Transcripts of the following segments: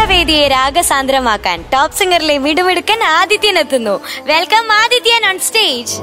വേദിയെ രാഗസാന്ദ്രമാക്കാൻ top സിംഗറിലെ മിടുമിടുക്കൻ Adithyan എത്തുന്നു welcome Adithyan on stage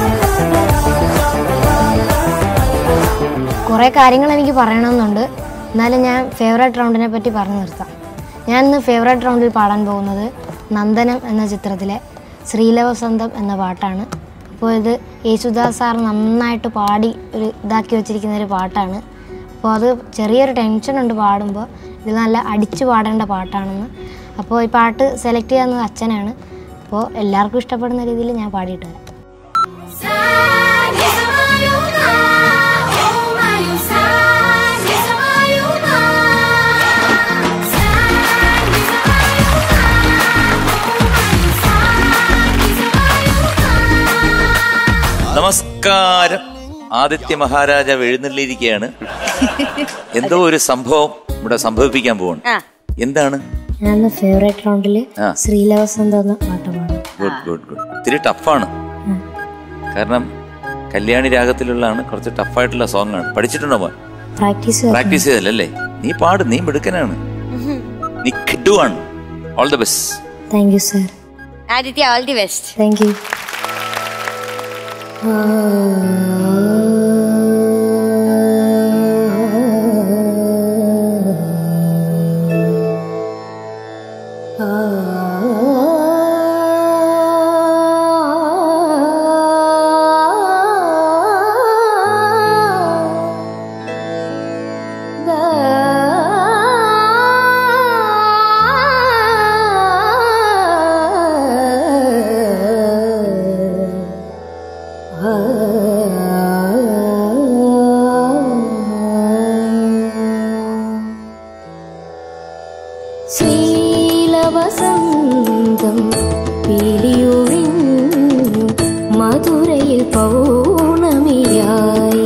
കുറേ കാര്യങ്ങൾ എനിക്ക് പറയണമെന്നുണ്ട് എന്നാലും ഞാൻ ഫേവറേറ്റ് റൗണ്ടിനെ പറ്റി പറഞ്ഞു നിർത്താം ഞാൻ ഇന്ന് ഫേവറേറ്റ് റൗണ്ടിൽ പാടാൻ പോകുന്നത് നന്ദനം എന്ന ചിത്രത്തിലെ ശ്രീലവസന്തം എന്ന പാട്ടാണ് അപ്പോൾ ഇത് യേശുദാസ് സാർ നന്നായിട്ട് പാടി ഒരു ഇതാക്കി വെച്ചിരിക്കുന്ന ഒരു പാട്ടാണ് അപ്പോൾ അത് ചെറിയൊരു ടെൻഷനുണ്ട് പാടുമ്പോൾ ഇത് നല്ല അടിച്ചു പാടേണ്ട പാട്ടാണെന്ന് അപ്പോൾ ഈ പാട്ട് സെലക്ട് ചെയ്യുന്നത് അച്ഛനാണ് അപ്പോൾ എല്ലാവർക്കും ഇഷ്ടപ്പെടുന്ന രീതിയിൽ ഞാൻ പാടിയിട്ട് വരാം നമസ്കാരം ആദിത്യ മഹാരാജാവ് എഴുന്നള്ളിയിരിക്കുകയാണ് എന്തോ ഒരു സംഭവം ഇവിടെ സംഭവിപ്പിക്കാൻ പോവാണ് ആ എന്താണ് ഞാൻ ഫേവറേറ്റ് റൗണ്ടിൽ ആ. ശ്രീലവസന്തം എന്ന പാട്ട് പാടും ഗുഡ് ഗുഡ് ഗുഡ് ഇത്തിരി ടഫാണ് കാരണം കല്യാണി രാഗത്തിലുള്ളതാണ് കുറച്ച് ടഫായിട്ടുള്ള സോങ് ആണ് പഠിച്ചിട്ടുണ്ടോ മോൻ പ്രാക്ടീസ് പ്രാക്ടീസ് ചെയ്തല്ലേ നീ പാട് നീ മിടുക്കനാണ് നീ കിട്ടുവാണ് all the best thank you sir Aditya all the best thank you ശ്രീലവസന്തം പീലിയൊഴിഞ്ഞു മധുരയിൽ പൗർണമിയായി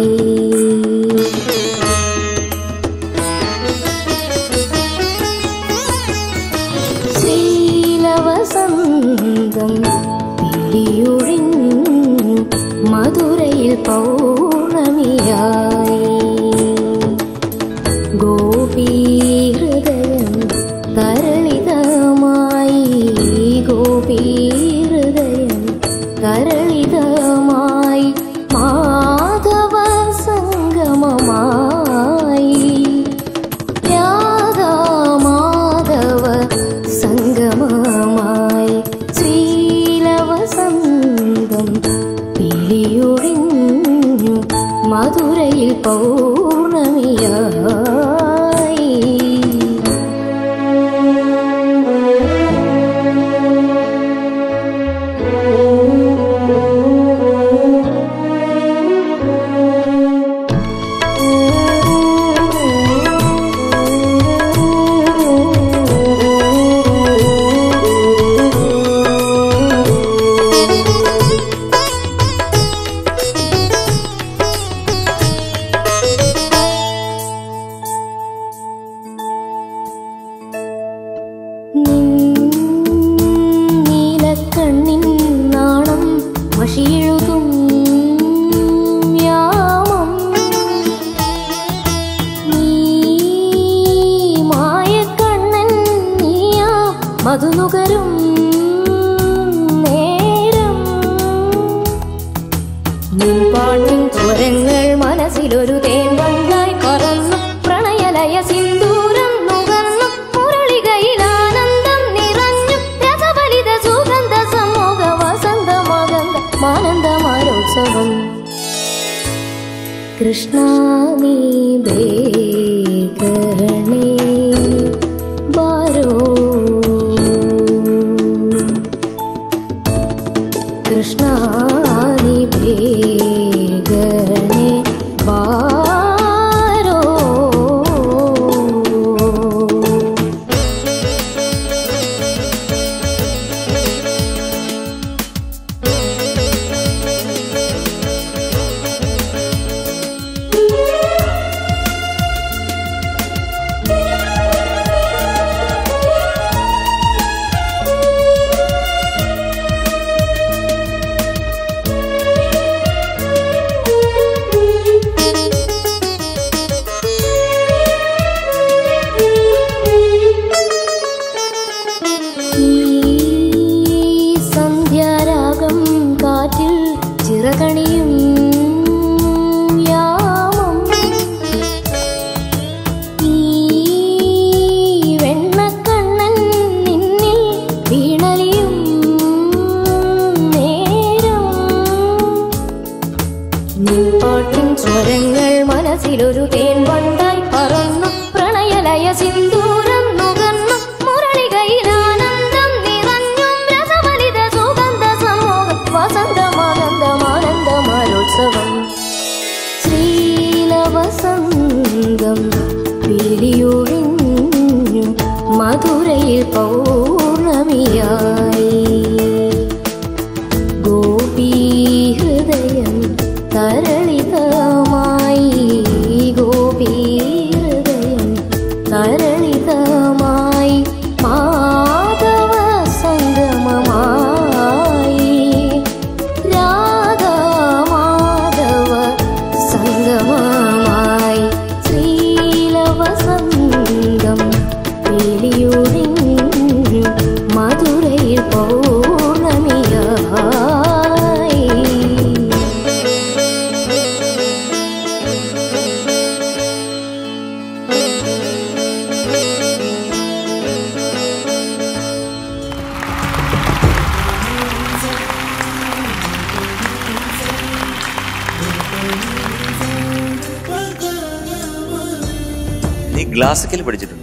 ശ്രീലവസന്തം പീലിയൊഴിഞ്ഞു മധുരയിൽ പൗർണമിയായി ഗോപീഹൃദയം തരളിതമായി ഗോപീഹൃദയം തരളിതമായി മാധവ സംഗമമായി രാധാ മാധവ സംഗമമായി ശ്രീലവസന്തം പിളിയൊഴിഞ്ഞു മധുരയിൽ പൗർണമിയായി നീലക്കണ്ണിൻ നാണം മഷിയെഴുതും യാമം നീ മായക്കണ്ണൻ നീയാ മധുനുകരും നേരം നിൻ പാട്ടിൻ സ്വരങ്ങൾ മനസ്സിലൊരു തേൻവണ്ടായി പറന്നു പ്രണയലയ സിന്ദൂരം നുകർന്നു മുരളികയിൽ ആനന്ദം നിറഞ്ഞു രസഫലിത സുഗന്ധ സമൂഹ വസന്തമകന്ത മാനന്ദമാരോത്സവം കൃഷ്ണ നീ ബേകരണേ ബാരോ കൃഷ്ണ നീ ഭേഗണേ ബാരോ സ്വരങ്ങൾ മനസ്സിലൊരു തേൻ വണ്ടായി പറന്നു പ്രണയലയ സിന്ദൂരം നുകർന്നു മുരളികയിൽ ആനന്ദം നിറഞ്ഞു രസമലിത സുഗന്ധ സമൂഹം വസന്തമാനന്ദമാനന്ദമാരോത്സവം ശ്രീലവസന്തം പിരിയൊഴിഞ്ഞു മധുരയിൽ പൗർണമിയായി ഗോപീഹൃദയം തരളിതമായി ഗോപീഹൃദയം തരളിതമായി മാധവ സംഗമമായി രാധാ മാധവ സംഗമമായി ശ്രീലവസന്തം പിടിയൊഴിഞ്ഞു മധുരയിൽ പൗർണമിയായി നീ ക്ലാസിക്കൽ പഠിച്ചിട്ടുണ്ട്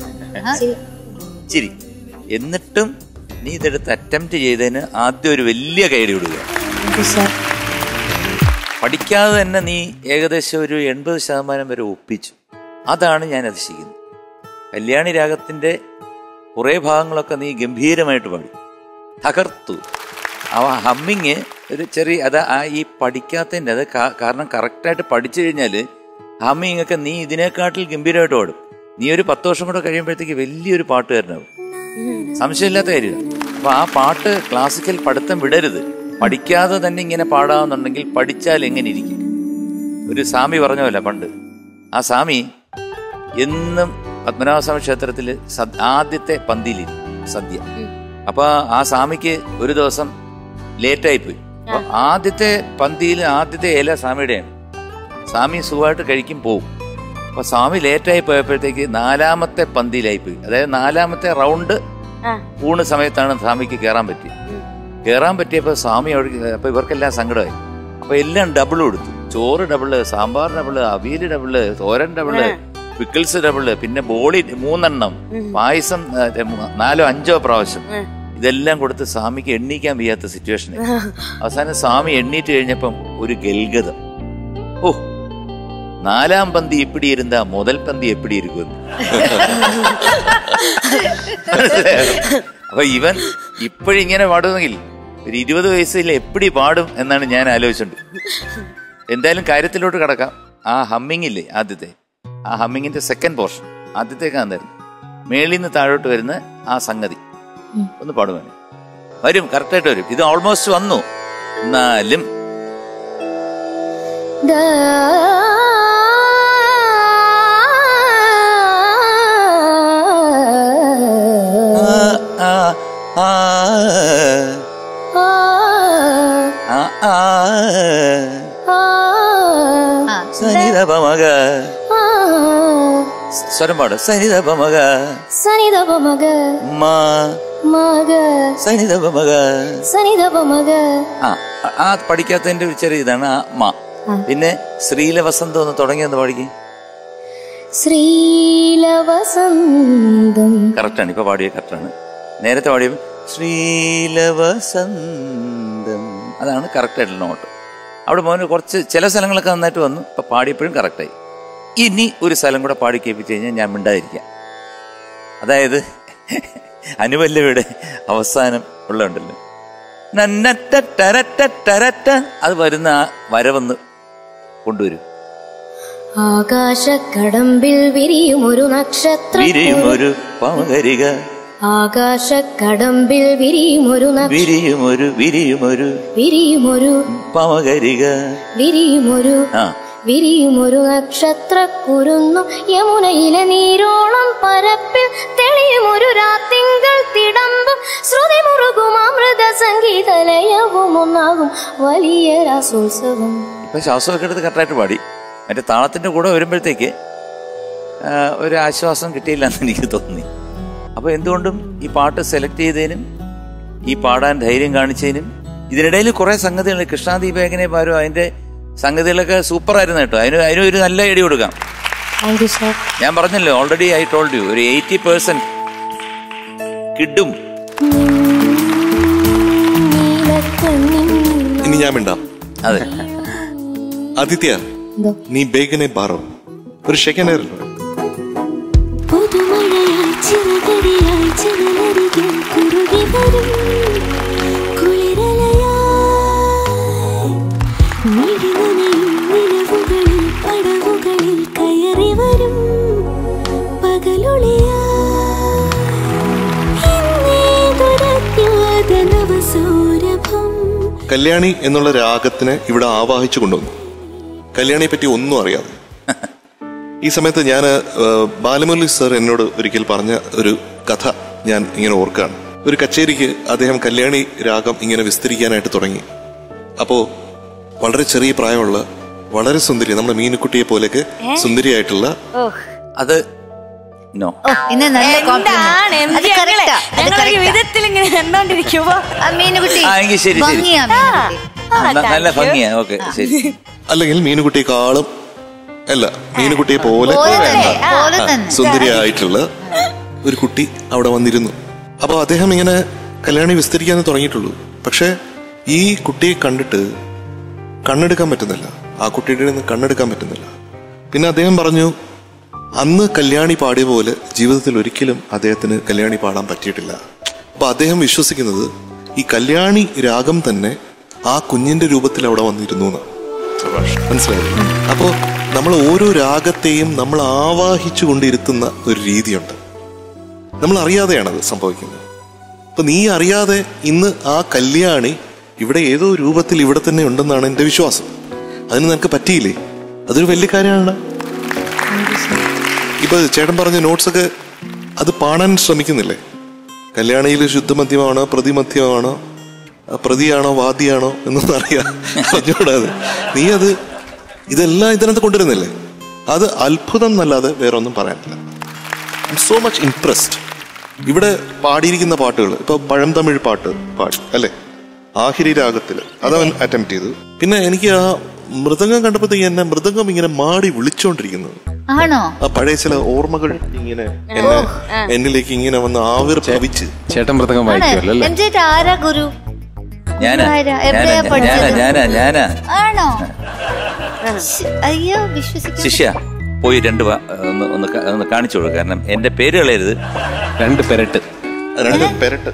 ശരി എന്നിട്ടും നീ ഇതെടുത്ത് അറ്റംപ്റ്റ് ചെയ്തതിന് ആദ്യം ഒരു വലിയ കൈഡി വിടുക പഠിക്കാതെ തന്നെ നീ ഏകദേശം ഒരു എൺപത് ശതമാനം വരെ ഒപ്പിച്ചു അതാണ് ഞാൻ അതിശയിക്കുന്നത് കല്യാണി രാഗത്തിന്റെ കുറേ ഭാഗങ്ങളൊക്കെ നീ ഗംഭീരമായിട്ട് പാടി തകർത്തു അവ ഹമ്മിങ് ഒരു ചെറിയ അത് ആ ഈ പഠിക്കാത്തതിൻ്റെ അത് കാ- കാരണം കറക്റ്റായിട്ട് പഠിച്ചു കഴിഞ്ഞാൽ ഹമ്മിങ് ഒക്കെ നീ ഇതിനെക്കാട്ടിൽ ഗംഭീരമായിട്ട് പാടും നീ ഒരു പത്ത് വർഷം കൂടെ കഴിയുമ്പോഴത്തേക്ക് വലിയൊരു പാട്ടുകാരനാവും സംശയമില്ലാത്ത കാര്യമാണ് അപ്പൊ ആ പാട്ട് ക്ലാസിക്കൽ പഠിത്തം വിടരുത് പഠിക്കാതെ തന്നെ ഇങ്ങനെ പാടാമെന്നുണ്ടെങ്കിൽ പഠിച്ചാൽ എങ്ങനെ ഇരിക്കും ഒരു സ്വാമി പറഞ്ഞല്ല പണ്ട് ആ സ്വാമി എന്നും പത്മനാഭസ്വാമി ക്ഷേത്രത്തിൽ ആദ്യത്തെ പന്തിയിലിരിക്കും സദ്യ അപ്പൊ ആ സ്വാമിക്ക് ഒരു ദിവസം ലേറ്റായി പോയി അപ്പൊ ആദ്യത്തെ പന്തിയിൽ ആദ്യത്തെ ഇല സ്വാമിയുടെയാണ് സ്വാമി സുഖമായിട്ട് കഴിക്കും പോവും അപ്പൊ സ്വാമി ലേറ്റായി പോയപ്പോഴത്തേക്ക് നാലാമത്തെ പന്തിയിലായി പോയി അതായത് നാലാമത്തെ റൗണ്ട് ആ. ഊണ് സമയത്താണ് സ്വാമിക്ക് കയറാൻ പറ്റിയത് കയറാൻ പറ്റിയപ്പോൾ സ്വാമി അവിടെ അപ്പൊ ഇവർക്കെല്ലാം സങ്കടമായി അപ്പൊ എല്ലാം ഡബിൾ കൊടുത്തു ചോറ് double sambar double avial double thoran double pickles double പിന്നെ ബോളി മൂന്നെണ്ണം പായസം ആ, മൂ- നാലോ അഞ്ചോ പ്രാവശ്യം ഇതെല്ലാം കൊടുത്ത് സ്വാമിക്ക് എണ്ണീക്കാൻ വയ്യാത്ത സിറ്റുവേഷൻ അവസാനം സ്വാമി എണ്ണീറ്റ് കഴിഞ്ഞപ്പം ഒരു ഗൽഗതം ഓ നാലാം പന്തി ഇപ്പിടി ഇരുന്ന മുതൽ പന്തി എപ്പിടി ഇരിക്കുന്നു അപ്പൊ ഇവൻ ഇപ്പോഴിങ്ങനെ പാടുമെങ്കിൽ ഒരു ഇരുപത് വയസ്സിൽ എപ്പിടി പാടും എന്നാണ് ഞാൻ ആലോചിച്ചുണ്ട് എന്തായാലും കാര്യത്തിലോട്ട് കടക്കാം ആ ഹമ്മിങ് ഇല്ലേ ആദ്യത്തെ ആ ഹമ്മിങ്ങിന്റെ സെക്കൻഡ് പോർഷൻ ആദ്യത്തേക്കാന്നായിരുന്നു മേളിൽ നിന്ന് താഴോട്ട് വരുന്ന ആ സംഗതി ഒന്ന് പാടുവാൻ വരും കറക്റ്റായിട്ട് വരും ഇത് ഓൾമോസ്റ്റ് വന്നു എന്നാലും ആ, ആ, ആ, ആ, ആ, സനിതപമക സ്വരം പാട് സനിതപമക സനിതപമക മാ മക സനിതപമക സനിതപമക ആ ആ പഠിക്കാത്തതിന്റെ ഒരു ചെറിയ ഇതാണ് ആ മാ പിന്നെ ശ്രീലവസന്തം ഒന്ന് തുടങ്ങിയെന്ന് പാടിക്ക് ശ്രീലവസന്തം കറക്റ്റാണ് ഇപ്പൊ പാടിയ കറക്റ്റാണ് നേരത്തെ പാടിയ ശ്രീലവസന്തം അതാണ് കറക്റ്റ് ആയിട്ടുള്ള നോട്ട് അവിടെ മോന് കുറച്ച് ചില സ്ഥലങ്ങളൊക്കെ നന്നായിട്ട് വന്നു ഇപ്പൊ പാടിയപ്പോഴും കറക്റ്റായി ഇനി ഒരു സ്ഥലം കൂടെ പാടി കേൾപ്പിച്ച് കഴിഞ്ഞാൽ ഞാൻ മിണ്ടാതിരിക്കാം അതായത് അനുപല്ലവിയുടെ അവസാനം ഉള്ളുണ്ടല്ലോ നന്നറ്റ ടരറ്റ ടരറ്റ അത് വരുന്ന ആ വരവൊന്ന് കൊണ്ടുവരും ആകാശക്കടമ്പിൽ വിരിയും ഒരു നക്ഷത്രം വിരിയുമൊരു പമകരിക ആകാശക്കടമ്പിൽ വിരിയും ഒരു നക്ഷ- വിരിയുമൊരു വിരിയുമൊരു വിരിയുമൊരു പമകരിക വിരിയുമൊരു ആ വിരിയുമൊരു നക്ഷത്ര കുരുന്നു യമുനയിലെ നീരോളം പരപ്പിൽ തെളിയുമൊരു രാത്തിങ്കൾ തിടമ്പും ശ്രുതി മുറുകും അമൃത സംഗീതലയവും ഒന്നാകും വലിയ രാസോത്സവം ഇപ്പൊ ശ്വാസമൊക്കെ എടുത്ത് കറക്റ്റായിട്ട് പാടി മറ്റേ താളത്തിന്റെ കൂടെ വരുമ്പോഴത്തേക്ക് ആ, ഒരു ആശ്വാസം കിട്ടിയില്ല എന്ന് എനിക്ക് തോന്നി അപ്പൊ എന്തുകൊണ്ടും ഈ പാട്ട് സെലക്ട് ചെയ്തതിനും ഈ പാടാൻ ധൈര്യം കാണിച്ചതിനും ഇതിനിടയിൽ കുറെ സംഗതികൾ കൃഷ്ണാദീപേകനെ പാരും അതിന്റെ സംഗതികളൊക്കെ സൂപ്പർ ആയിരുന്നു കേട്ടോ അതിന് അതിന് ഒരു നല്ല ഐഡിയ കൊടുക്കാം താങ്ക് യു സർ ഞാൻ പറഞ്ഞല്ലോ ഓൾറെഡി ഐ ടോൾഡ് യു ഒരു എയ്റ്റി പെർസെന്റ് കിഡും ഇനി ഞാൻ മിണ്ടാം അതെ ആദിത്യ നീ ബേഗനെ ബാറോ ഒരു ഷെക്കനേറല്ലോ പുതുമഴയായി ചിറകടിയായി ചിറലരികിൽ കുറുകി വരും കുളിരലയായി മിഴിനനയും നിലവുകളിൽ പടവുകളിൽ കയറി വരും പകലൊളിയാനവസൂരഭം കല്യാണി എന്നുള്ള രാഗത്തിനെ ഇവിടെ ആവാഹിച്ചു കൊണ്ടുവന്നു കല്യാണിയെ പറ്റി ഒന്നും അറിയാതെ ഈ സമയത്ത് ഞാൻ ബാലമുരളി സർ എന്നോട് ഒരിക്കൽ പറഞ്ഞ ഒരു കഥ ഞാൻ ഇങ്ങനെ ഓർക്കുകയാണ് ഒരു കച്ചേരിക്ക് അദ്ദേഹം കല്യാണി രാഗം ഇങ്ങനെ വിസ്തരിക്കാനായിട്ട് തുടങ്ങി അപ്പോ വളരെ ചെറിയ പ്രായമുള്ള വളരെ സുന്ദരി നമ്മുടെ മീനുക്കുട്ടിയെ പോലെയൊക്കെ സുന്ദരിയായിട്ടുള്ള അത് നോ ഓ ഇന്ന് നല്ല എന്താണ് എം compliment. ജി അത് ഞങ്ങളെ correct ആ, അത് ഞങ്ങൾ ഈ correct ആ. വിധത്തിൽ ഇങ്ങനെ കണ്ടോണ്ടിരിക്കുമ്പോ ആ, മീനുകുട്ടി ആ, എങ്കിൽ ശരി, ശരി. ഭംഗിയാ മീനുകുട്ടി ന- നല്ല ഭംഗിയാ ഓക്കെ ശരി അല്ലെങ്കിൽ മീനുകുട്ടിയെക്കാളും അല്ല മീനുകുട്ടിയെ പോലെ പോലെ വേണ്ട തന്നെ, പോലെ ആ, തന്നെ. സുന്ദരിയായിട്ടുള്ള ഒരു കുട്ടി അവിടെ വന്നിരുന്നു അപ്പൊ അദ്ദേഹം ഇങ്ങനെ കല്യാണി വിസ്തരിക്കാന്ന് തുടങ്ങിയിട്ടുള്ളൂ പക്ഷെ ഈ കുട്ടിയെ കണ്ടിട്ട് കണ്ണെടുക്കാൻ പറ്റുന്നില്ല ആ കുട്ടിയുടെ നിന്ന് കണ്ണെടുക്കാൻ പറ്റുന്നില്ല പിന്നെ അദ്ദേഹം പറഞ്ഞു അന്ന് കല്യാണി പാടിയ പോലെ ജീവിതത്തിൽ ഒരിക്കലും അദ്ദേഹത്തിന് കല്യാണി പാടാൻ പറ്റിയിട്ടില്ല അപ്പൊ അദ്ദേഹം വിശ്വസിക്കുന്നത് ഈ കല്യാണി രാഗം തന്നെ ആ കുഞ്ഞിന്റെ രൂപത്തിൽ അവിടെ വന്നിരുന്നു എന്നാണ് മനസ്സിലായി അപ്പോ നമ്മൾ ഓരോ രാഗത്തെയും നമ്മൾ ആവാഹിച്ചു കൊണ്ടിരുത്തുന്ന ഒരു രീതിയുണ്ട് നമ്മൾ അറിയാതെയാണത് സംഭവിക്കുന്നത് അപ്പൊ നീ അറിയാതെ ഇന്ന് ആ കല്യാണി ഇവിടെ ഏതോ രൂപത്തിൽ ഇവിടെ തന്നെ ഉണ്ടെന്നാണ് എന്റെ വിശ്വാസം അതിന് നിനക്ക് പറ്റിയില്ലേ അതൊരു വലിയ കാര്യമാണ് ഇപ്പൊ ചേട്ടൻ പറഞ്ഞ നോട്ട്സ് ഒക്കെ അത് പാടാൻ ശ്രമിക്കുന്നില്ലേ കല്യാണിയിൽ ശുദ്ധമദ്യമാണോ പ്രതിമദ്യമാണോ ആ, പ്രതിയാണോ വാദിയാണോ എന്നൊന്നും അറിയാം അറിഞ്ഞൂടാതെ നീ അത് ഇതെല്ലാം ഇതിനകത്ത് കൊണ്ടുവരുന്നില്ലേ അത് അത്ഭുതം എന്നല്ലാതെ വേറെ ഒന്നും പറയാനില്ല സോ മച്ച് ഇംപ്രസ്ഡ് ഇവിടെ പാടിയിരിക്കുന്ന പാട്ടുകൾ ഇപ്പൊ പഴം തമിഴ് പാട്ട് പാടി അല്ലെ ആഹിരി രാഗത്തില് അതവൻ അറ്റംപ്റ്റ് ചെയ്തു പിന്നെ എനിക്ക് ആ മൃദംഗം കണ്ടപ്പോഴത്തേക്ക് എന്നെ മൃദംഗം ഇങ്ങനെ മാടി വിളിച്ചോണ്ടിരിക്കുന്നത് ആണോ ആ പഴയ ചില ഓർമ്മകൾ ഇങ്ങനെ എന്നെ എന്നിലേക്ക് ഇങ്ങനെ വന്ന് ആവിർഭവിച്ച് ചേട്ടൻ മൃതകം വായിക്കുമല്ലോ അല്ലേ എം ജെ ആരാ ഗുരു ഞാനാ ആരാ? ഞാനാ എവിടെയാ ഞാനാ പഠിച്ചത്? ഞാനാ ഞാനാ ആണോ ശ്ശ്, അയ്യോ വിശ്വസിക്കാൻ ശിഷ്യ പോയി രണ്ട് വാ- ഒന്ന് ഒന്ന് കാ- ഒന്ന് കാണിച്ചു കൊടുക്കുക കാരണം എന്റെ പേര് കളയരുത് രണ്ട് പെരട്ട് രണ്ട് പെരട്ട്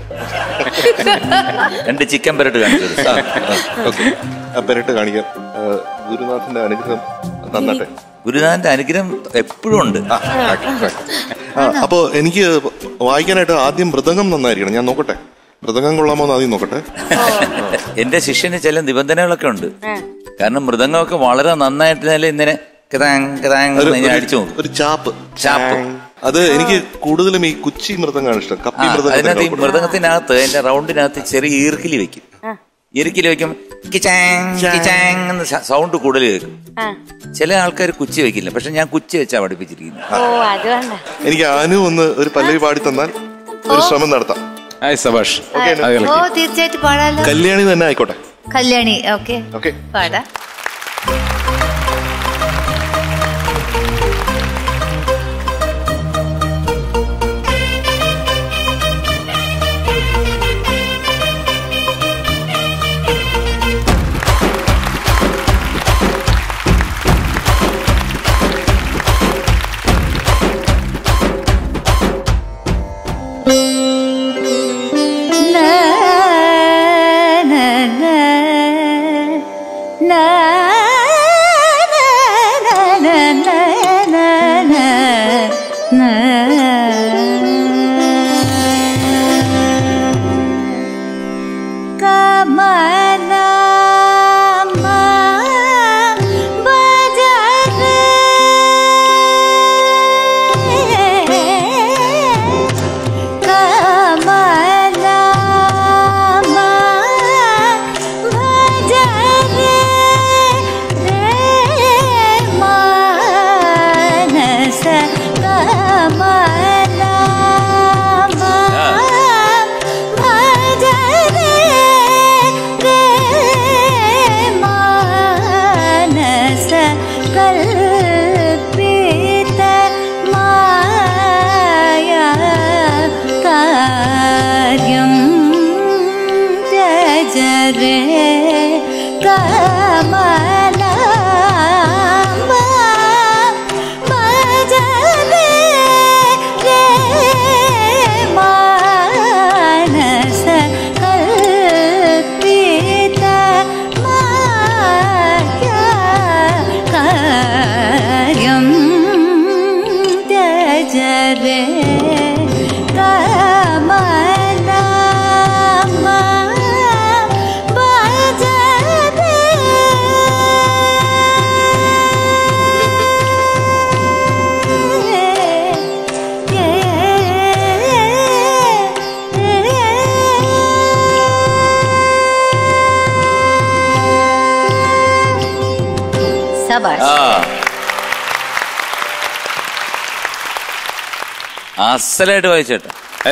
രണ്ട് ചിക്കൻ പെരട്ട് കാണിച്ചു കൊടുക്കുക ഓക്കെ ആ പെരട്ട് കാണിക്കാം ആ, ഗുരുനാഥന്റെ അനുഗ്രഹം തന്നട്ടെ ഗുരുനാഥന്റെ അനുഗ്രഹം എപ്പോഴും ഉണ്ട് ആ, അപ്പോ എനിക്ക് വായിക്കാനായിട്ട് ആദ്യം മൃദംഗം നന്നായിരിക്കണം ഞാൻ നോക്കട്ടെ മൃദംഗം കൊള്ളാമോ എന്ന് ആദ്യം നോക്കട്ടെ എന്റെ ശിഷ്യന് ചില നിബന്ധനകളൊക്കെ ഉണ്ട് കാരണം മൃദംഗമൊക്കെ വളരെ നന്നായിട്ട് നല്ല ഇങ്ങനെ കിതാങ് കിതാങ് ഒരു- എന്ന് ഞാൻ ഒരു- അടിച്ചു നോക്കും ഒരു ചാപ്പ് ചാപ്പ്. അത് എനിക്ക് കൂടുതലും ഈ കുച്ചി മൃദംഗമാണ് ഇഷ്ടം ആ, കപ്പി അതിനകത്ത് ഈ മൃദംഗം മൃദംഗത്തിനകത്ത് അതിന്റെ റൗണ്ടിനകത്ത് ചെറിയ ഈർക്കിലി വെക്കും ഈർക്കിലി വെക്കും കിച്ചാങ് കിച്ചാങ് എന്ന് സൗണ്ട് കൂടുതൽ കേൾക്കും ചില ആൾക്കാർ കുച്ചി വെക്കില്ല പക്ഷെ ഞാൻ കുച്ചി വെച്ചാ പഠിപ്പിച്ചിരിക്കുന്നത് ഓ അത് വേണ്ട എനിക്ക് ആനു ഒന്ന് ഒരു പല്ലവി പാടി തന്നാൽ ഒരു ശ്രമം നടത്താം ഹായ് സബാഷ് അത് ഓ കളിക്കും തീർച്ചയായിട്ടും പാടാലോ കല്യാണി തന്നെ ആയിക്കോട്ടെ കല്യാണി ഓക്കെ ഓക്കെ പാടാ കമലാ മാനസ കൽപ്പിത മായാ കാര്യം ത്യജരേ കമലമ സബാഷ് ആ അസലായിട്ട് വായിച്ചേട്ടാ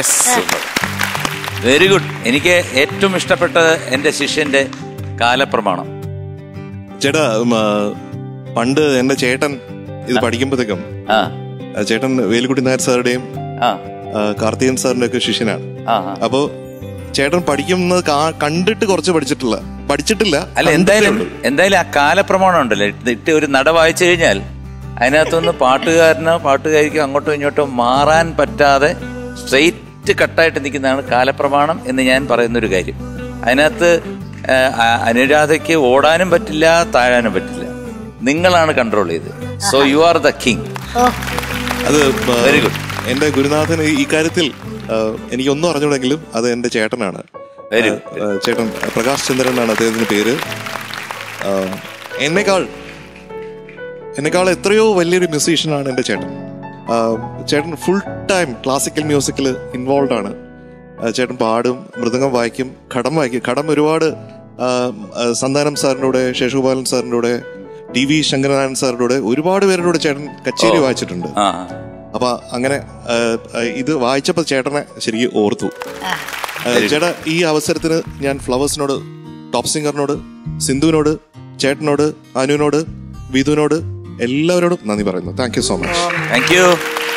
വെരി ഗുഡ് എനിക്ക് ഏറ്റവും ഇഷ്ടപ്പെട്ടത് എന്റെ ശിഷ്യന്റെ കാലപ്രമാണം ചേട്ടാ ഉം, ആ, പണ്ട് എന്റെ ചേട്ടൻ ഇത് പഠിക്കുമ്പോഴത്തേക്കും ആ ആ, ചേട്ടൻ വേലുക്കുട്ടി നായർ സാറുടെയും ആ ആ, കാർത്തികൻ സാറിന്റെ ഒക്കെ ശിഷ്യനാണ് ആ ആ. അപ്പോ ചേട്ടൻ പഠിക്കുന്നത് കാ- കണ്ടിട്ട് കുറച്ച് പഠിച്ചിട്ടില്ല പഠിച്ചിട്ടില്ല അല്ല കണ്ടിട്ടേ എന്തായാലും ഉള്ളൂ. എന്തായാലും ആ കാലപ്രമാണം ഉണ്ടല്ലോ ഇത് ഇട്ട് ഒരു നട വായിച്ചു കഴിഞ്ഞാൽ അതിനകത്തൊന്ന് പാട്ടുകാരനോ പാട്ടുകാരിക്കോ അങ്ങോട്ടോ ഇങ്ങോട്ടോ മാറാൻ പറ്റാതെ സ്ട്രെയിറ്റ് കട്ടായിട്ട് നിൽക്കുന്നതാണ് കാലപ്രമാണം എന്ന് ഞാൻ പറയുന്ന ഒരു കാര്യം അതിനകത്ത് ആ, ആ, അനുരാധയ്ക്ക് ഓടാനും പറ്റില്ല താഴാനും പറ്റില്ല നിങ്ങളാണ് കൺട്രോൾ ചെയ്ത് so you are the king അത് ആ, Very good. എന്റെ ഗുരുനാഥൻ ഈ- ഈ കാര്യത്തിൽ ആ, എനിക്കൊന്നും അറിഞ്ഞൂടെങ്കിലും അത് എന്റെ ചേട്ടനാണ് Very ആ, ആ, ചേട്ടൻ പ്രകാശ് ചന്ദ്രൻ എന്നാണ് അദ്ദേഹത്തിന്റെ പേര് ആ, എന്നെക്കാൾ എന്നെക്കാൾ എത്രയോ വലിയൊരു മ്യൂസീഷ്യനാണ് എന്റെ ചേട്ടൻ ആ, ചേട്ടൻ ഫുൾ ടൈം ക്ലാസിക്കൽ മ്യൂസിക്കിൽ ഇൻവോൾവ് ആണ് ആ, ചേട്ടൻ പാടും മൃദംഗം വായിക്കും ഘടം വായിക്കും ഘടം ഒരുപാട് ആ, ആ, സന്താനം സാറിൻ്റെ കൂടെ ശേഷുഗോപാലൻ സാറിൻ്റെ കൂടെ ടി വി ശങ്കരനാരായണൻ സാറിൻ്റെ കൂടെ ഒരുപാട് പേരുടെ കൂടെ ചേട്ടൻ കച്ചേരി വായിച്ചിട്ടുണ്ട് ആ അപ്പൊ അങ്ങനെ ആ, ആ, ഇത് വായിച്ചപ്പോ ചേട്ടനെ ശരിക്കും ഓർത്തു ആ, ചേട്ടാ ഈ അവസരത്തിന് ഞാൻ ഫ്ലവേഴ്സിനോട് ടോപ്പ് സിംഗറിനോട് സിന്ധുവിനോട് ചേട്ടനോട് അനുവിനോട് വിധുവിനോട് എല്ലാവരോടും നന്ദി പറയുന്നു thank you so much thank you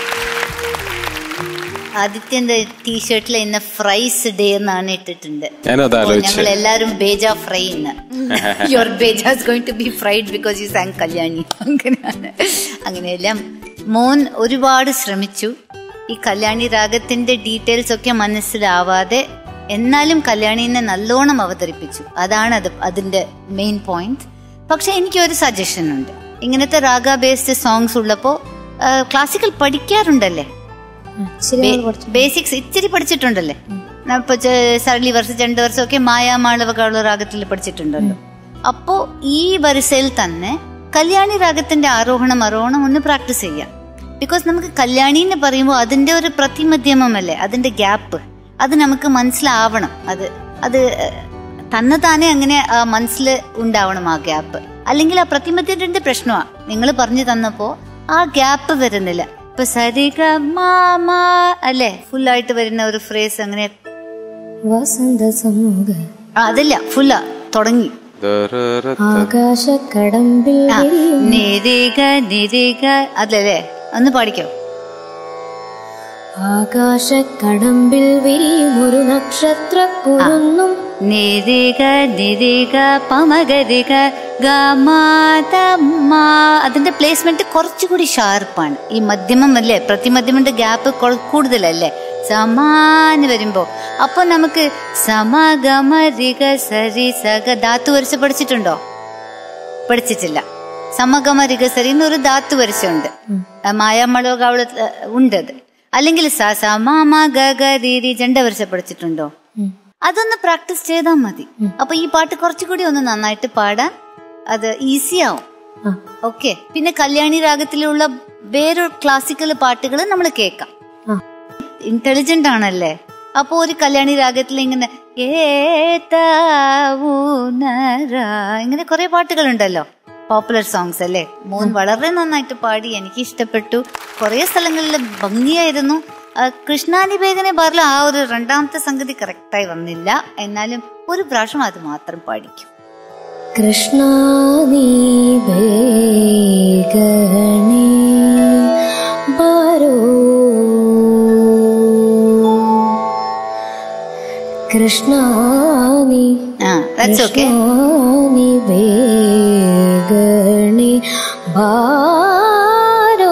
ആദിത്യന്റെ ടീഷർട്ടിൽ ഇന്ന് ഫ്രൈസ് ഡേ എന്നാണ് ഇട്ടിട്ടുണ്ട് ഞാനും അത് അപ്പോൾ ആലോചിച്ചു. ഞങ്ങൾ എല്ലാരും ബേജ ഫ്രൈ ഇന്ന് your Bheja is going to be fried because you sang Kalyani അങ്ങനെയാണ് അങ്ങനെയെല്ലാം മോൻ ഒരുപാട് ശ്രമിച്ചു ഈ കല്യാണി രാഗത്തിന്റെ ഡീറ്റെയിൽസ് ഒക്കെ മനസ്സിലാവാതെ എന്നാലും കല്യാണിനെ നല്ലോണം അവതരിപ്പിച്ചു അതാണ് അത് അതിന്റെ മെയിൻ പോയിന്റ് പക്ഷെ എനിക്ക് ഒരു സജഷൻ ഉണ്ട് ഇങ്ങനത്തെ രാഗ ബേസ്ഡ് സോങ്സ് ഉള്ളപ്പോ ക്ലാസിക്കൽ പഠിക്കാറുണ്ടല്ലേ ബേസിക്സ് ഇച്ചിരി പഠിച്ചിട്ടുണ്ടല്ലേ ഇപ്പൊ സരളി വർഷം രണ്ട് വർഷമൊക്കെ മായാമാളവകളുടെ രാഗത്തിൽ പഠിച്ചിട്ടുണ്ടല്ലോ അപ്പോ ഈ വരിസയിൽ തന്നെ കല്യാണി രാഗത്തിന്റെ ആരോഹണം ആരോഹണം ഒന്ന് പ്രാക്ടീസ് ചെയ്യാം ബിക്കോസ് നമുക്ക് കല്യാണി എന്ന് പറയുമ്പോൾ അതിന്റെ ഒരു പ്രതിമധ്യമമല്ലേ അതിന്റെ ഗ്യാപ്പ് അത് നമുക്ക് മനസ്സിലാവണം അത് അത് തന്നെ താനെ അങ്ങനെ ആ മനസ്സിൽ ഉണ്ടാവണം ആ ഗ്യാപ്പ് അല്ലെങ്കിൽ ആ പ്രതിമധ്യത്തിന്റെ പ്രശ്നമാണ് നിങ്ങൾ പറഞ്ഞു തന്നപ്പോ ആ ഗ്യാപ്പ് വരുന്നില്ല ഇപ്പൊ സരിഗ മാ അല്ലേ ഫുൾ ആയിട്ട് വരുന്ന ഒരു ഫ്രേസ് അങ്ങനെ വസന്ത സമൂഹ ആ, അതില്ല ഫുള്ളാ തുടങ്ങി ആകാശക്കടമ്പിൽ ആ, നിരിക നിരിക അതല്ലേ ഒന്ന് പാടിക്കോ ആകാശക്കടമ്പിൽ വിരിയും ഒരു നക്ഷത്ര കുരുന്നും നിരിക നിരിക പമകരിക ഗമാതമ്മ അതിന്റെ പ്ലേസ്മെന്റ് കുറച്ചുകൂടി ഷാർപ്പാണ് ഈ മധ്യമം അല്ലേ പ്രതിമധ്യമന്റെ ഗ്യാപ്പ് കൂടുതലല്ലേ സമാന് വരുമ്പോ അപ്പൊ നമുക്ക് സമഗമരിക സരി സഗ ധാതു വരച്ച് പഠിച്ചിട്ടുണ്ടോ പഠിച്ചിട്ടില്ല സമഗമരിക സരി എന്നൊരു ധാതു വരച്ചുണ്ട് മായാമളവ് അവള് ഉണ്ട് അത് അല്ലെങ്കിൽ സ സമാമ ഗ ഗ രീ രീ ജണ്ട വരച്ച പഠിച്ചിട്ടുണ്ടോ അതൊന്ന് പ്രാക്ടീസ് ചെയ്താൽ മതി അപ്പൊ ഈ പാട്ട് കുറച്ചുകൂടി ഒന്ന് നന്നായിട്ട് പാടാൻ അത് ഈസി ആവും ഓക്കെ പിന്നെ കല്യാണി രാഗത്തിലുള്ള വേറെ ക്ലാസിക്കൽ പാട്ടുകൾ നമ്മൾ കേൾക്കാം ഇന്റലിജന്റ് ആണല്ലേ അപ്പൊ ഒരു കല്യാണി രാഗത്തിൽ ഇങ്ങനെ ഏതാവൂനര ഇങ്ങനെ കുറെ പാട്ടുകളുണ്ടല്ലോ പോപ്പുലർ സോങ്സ് അല്ലേ മോൻ വളരെ നന്നായിട്ട് പാടി എനിക്ക് ഇഷ്ടപ്പെട്ടു കുറെ സ്ഥലങ്ങളിൽ ഭംഗിയായിരുന്നു ആ, കൃഷ്ണാനി ബേഗനെ ബാറിൽ ആ ഒരു രണ്ടാമത്തെ സംഗതി കറക്റ്റായി വന്നില്ല എന്നാലും ഒരു പ്രാവശ്യം അത് മാത്രം പാടിക്കും കൃഷ്ണ നീ വേഗണേ ബാരോ കൃഷ്ണ നീ ആ ദാറ്റ്സ് ഓക്കെ കൃഷ്ണ നീ വേഗണേ ഭാരോ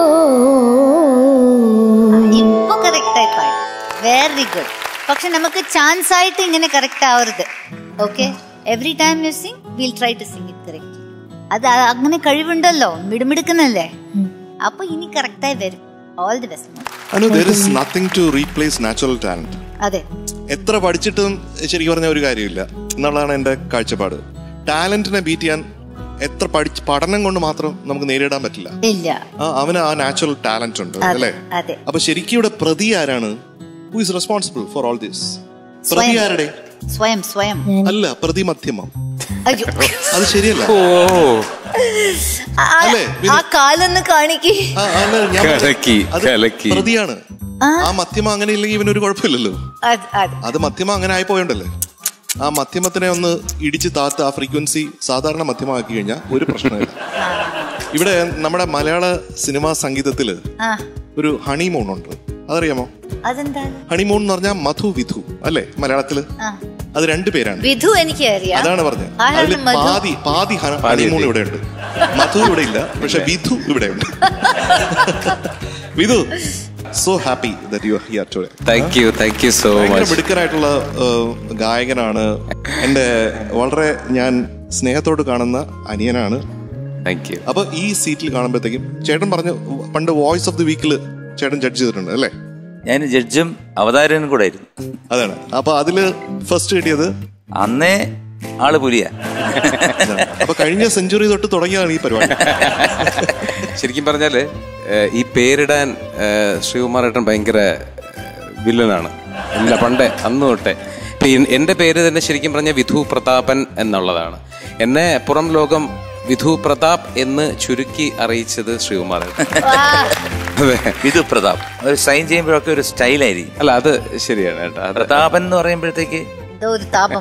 ഇപ്പൊ കറക്റ്റ് ആയി പാടി വെരി ഗുഡ് പക്ഷെ നമുക്ക് ചാൻസ് ആയിട്ട് ഇങ്ങനെ കറക്റ്റ് ആവരുത് okay every time you sing will try to sing it correct അത് ആ- അങ്ങനെ കഴിവുണ്ടല്ലോ മിടുമിടുക്കുന്നല്ലേ അപ്പൊ ഇനി കറക്റ്റായി വരും all the best Anu there is nothing to replace natural talent അതെ എത്ര പഠിച്ചിട്ടും ശരിക്കും പറഞ്ഞ ഒരു കാര്യമില്ല എന്നുള്ളതാണ് എന്റെ കാഴ്ചപ്പാട് ടാലന്റിനെ ബീറ്റ് ചെയ്യാൻ എത്ര പഠിച്ച് പഠനം കൊണ്ട് മാത്രം നമുക്ക് നേരിടാൻ പറ്റില്ല ഇല്ല ആ, അവന് ആ നാച്ചുറൽ ടാലന്റ് ഉണ്ട് അല്ലേ അതെ അപ്പൊ ശരിക്കും ഇവിടെ പ്രതി ആരാണ് who is responsible for all this പ്രതി സ്വയം. ആരുടെ സ്വയം സ്വയം അല്ല പ്രതി മധ്യമം അയ്യോ അത് ശരിയല്ല ഓ ആ- അല്ലേ? ആ കാലൊന്ന് കാണിക്ക് ആ, അല്ല, ഞാൻ പറഞ്ഞത് കലക്കി, അത് കലക്കി. പ്രതിയാണ് ആ മധ്യമം അങ്ങനെ ഇല്ലെങ്കിൽ ഇവനൊരു കുഴപ്പമില്ലല്ലോ അത് അത് അത് മധ്യമം അങ്ങനെ ആയി പോയോണ്ടല്ലേ ആ മധ്യമത്തിനെ ഒന്ന് ഇടിച്ച് താത്ത് ആ ഫ്രീക്വൻസി സാധാരണ മധ്യമാക്കി കഴിഞ്ഞാൽ ഒരു പ്രശ്നമില്ല ഇവിടെ നമ്മുടെ മലയാള സിനിമാ സംഗീതത്തില് ആ ഒരു ഹണിമൂൺ ഉണ്ട് അതറിയാമോ അതെന്താ ഹണിമൂൺ എന്ന് പറഞ്ഞാൽ മധു വിധു അല്ലേ മലയാളത്തില് ആ അത് രണ്ടു പേരാണ് വിധു എനിക്ക് അറിയാം അതാണ് പറഞ്ഞത് ആരാണ് അതിൽ മധു? പാതി പാതി ഹ- ഹണിമൂൺ ഇവിടെ ഉണ്ട് മധു ഇവിടെ ഇല്ല പക്ഷെ വിധു ഇവിടെ ഉണ്ട് Vidhu so happy that you here today thank you thank you so ഭയങ്കര മച്ച് മിടുക്കനായിട്ടുള്ള ഏഹ്, ഗായകനാണ് എന്റെ വളരെ ഞാൻ സ്നേഹത്തോട് കാണുന്ന അനിയനാണ് താങ്ക് യു അപ്പൊ ഈ സീറ്റിൽ കാണുമ്പോഴത്തേക്കും ചേട്ടൻ പറഞ്ഞു പണ്ട് വോയിസ് ഓഫ് ദി വീക്കിൽ ചേട്ടൻ ജഡ്ജ് ചെയ്തിട്ടുണ്ട് അല്ലേ ഞാൻ ജഡ്ജും അവതാരനും കൂടെ ആയിരുന്നു അതാണ് അപ്പൊ അതില് ഫസ്റ്റ് കിട്ടിയത് അന്നേ ആള് പുലിയാ ഇതാണ്. അപ്പൊ കഴിഞ്ഞ സെഞ്ചുറി തൊട്ട് തുടങ്ങിയതാണ് ഈ പരിപാടി ശരിക്കും പറഞ്ഞാല് ഏഹ്, ഈ പേരിടാൻ ഏഹ്, ശ്രീകുമാർ ഏട്ടൻ ഭയങ്കര ഏഹ്, വില്ലനാണ് ഇല്ല പണ്ടേ അന്ന് തൊട്ടേ ഇപ്പൊ ഈ- എന്റെ പേര് തന്നെ ശരിക്കും പറഞ്ഞ വിധു പ്രതാപൻ എന്നുള്ളതാണ് എന്നെ പുറം ലോകം വിധു പ്രതാപ് എന്ന് ചുരുക്കി അറിയിച്ചത് ശ്രീകുമാർ ഏട്ടൻ. അതെ വിധു പ്രതാപ് ഒരു സൈൻ ചെയ്യുമ്പോഴൊക്കെ ഒരു സ്റ്റൈലായിരിക്കും അല്ല അത് ശരിയാണ് ഏട്ടാ അത് പ്രതാപൻ എന്ന് പറയുമ്പോഴത്തേക്ക് എന്തോ ഒരു താപം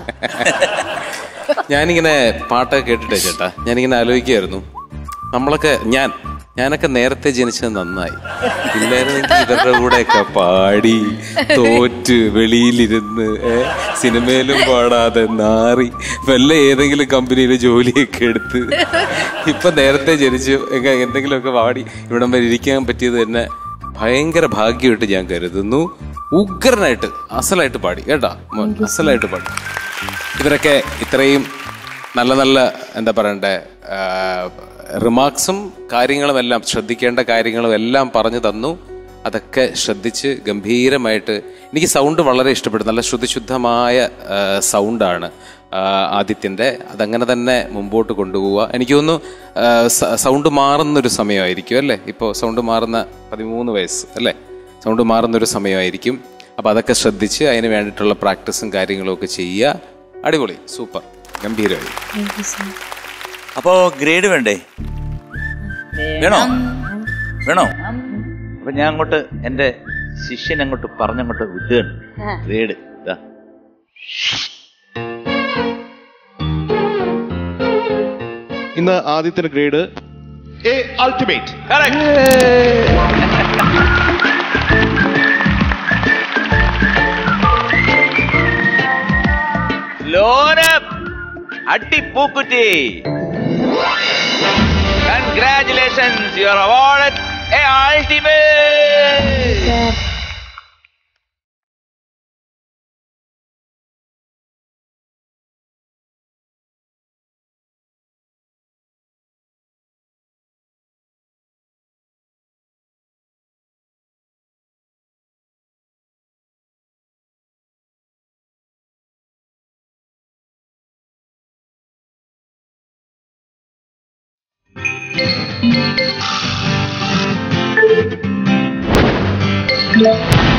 ഞാനിങ്ങനെ പാട്ടൊക്കെ കേട്ടിട്ടേ ചേട്ടാ ഞാനിങ്ങനെ ആലോചിക്കുമായിരുന്നു നമ്മളൊക്കെ ഞാൻ ഞാനൊക്കെ നേരത്തെ ജനിച്ചത് നന്നായി ഇല്ലായിരുന്നെങ്കിൽ ഇവരുടെ കൂടെയൊക്കെ പാടി തോറ്റ് വെളിയിലിരുന്ന് ഏ, സിനിമയിലും പാടാതെ നാറി വല്ല ഏതെങ്കിലും കമ്പനിയിൽ ജോലിയൊക്കെ എടുത്ത് ഇപ്പൊ നേരത്തെ ജനിച്ചു എങ്ക- എന്തെങ്കിലുമൊക്കെ പാടി ഇവിടം വരെ ഇരിക്കാൻ പറ്റിയത് തന്നെ ഭയങ്കര ഭാഗ്യമായിട്ട് ഞാൻ കരുതുന്നു ഉഗ്രനായിട്ട് അസലായിട്ട് പാടി കേട്ടാ മോൻ, അസലായിട്ട് പാടി ഇവരൊക്കെ ഇത്രയും നല്ല നല്ല എന്താ പറയണ്ടേ റിമാർക്സും കാര്യങ്ങളും എല്ലാം ശ്രദ്ധിക്കേണ്ട കാര്യങ്ങളും എല്ലാം പറഞ്ഞു തന്നു അതൊക്കെ ശ്രദ്ധിച്ച് ഗംഭീരമായിട്ട് എനിക്ക് സൗണ്ട് വളരെ ഇഷ്ടപ്പെട്ടു നല്ല ശ്രുതിശുദ്ധമായ ആ, സൗണ്ടാണ് ആ, ആദിത്യൻ്റെ അതങ്ങനെ തന്നെ മുമ്പോട്ട് കൊണ്ടുപോവുക എനിക്ക് തോന്നുന്നു ആ, സ- സൗണ്ട് മാറുന്നൊരു സമയമായിരിക്കും അല്ലേ ഇപ്പോൾ സൗണ്ട് മാറുന്ന പതിമൂന്ന് വയസ്സ് അല്ലേ സൗണ്ട് മാറുന്നൊരു സമയമായിരിക്കും അപ്പോൾ അതൊക്കെ ശ്രദ്ധിച്ച് അതിന് വേണ്ടിയിട്ടുള്ള പ്രാക്ടീസും കാര്യങ്ങളും ഒക്കെ ചെയ്യുക അടിപൊളി സൂപ്പർ ഗംഭീരമായി അപ്പോ ഗ്രേഡ് വേണ്ടേ വേണോ വേണോ അപ്പൊ ഞാൻ അങ്ങോട്ട് എന്റെ ശിഷ്യൻ അങ്ങോട്ട് പറഞ്ഞങ്ങോട്ട് വിടുകയാണ് ഗ്രേഡ് ഇതാ ഇന്ന് ആദ്യത്തെ ഗ്രേഡ് എ അൾട്ടിമേറ്റ് ലോന അട്ടിപ്പൂക്കുറ്റി congratulations you are award A ultimate Thank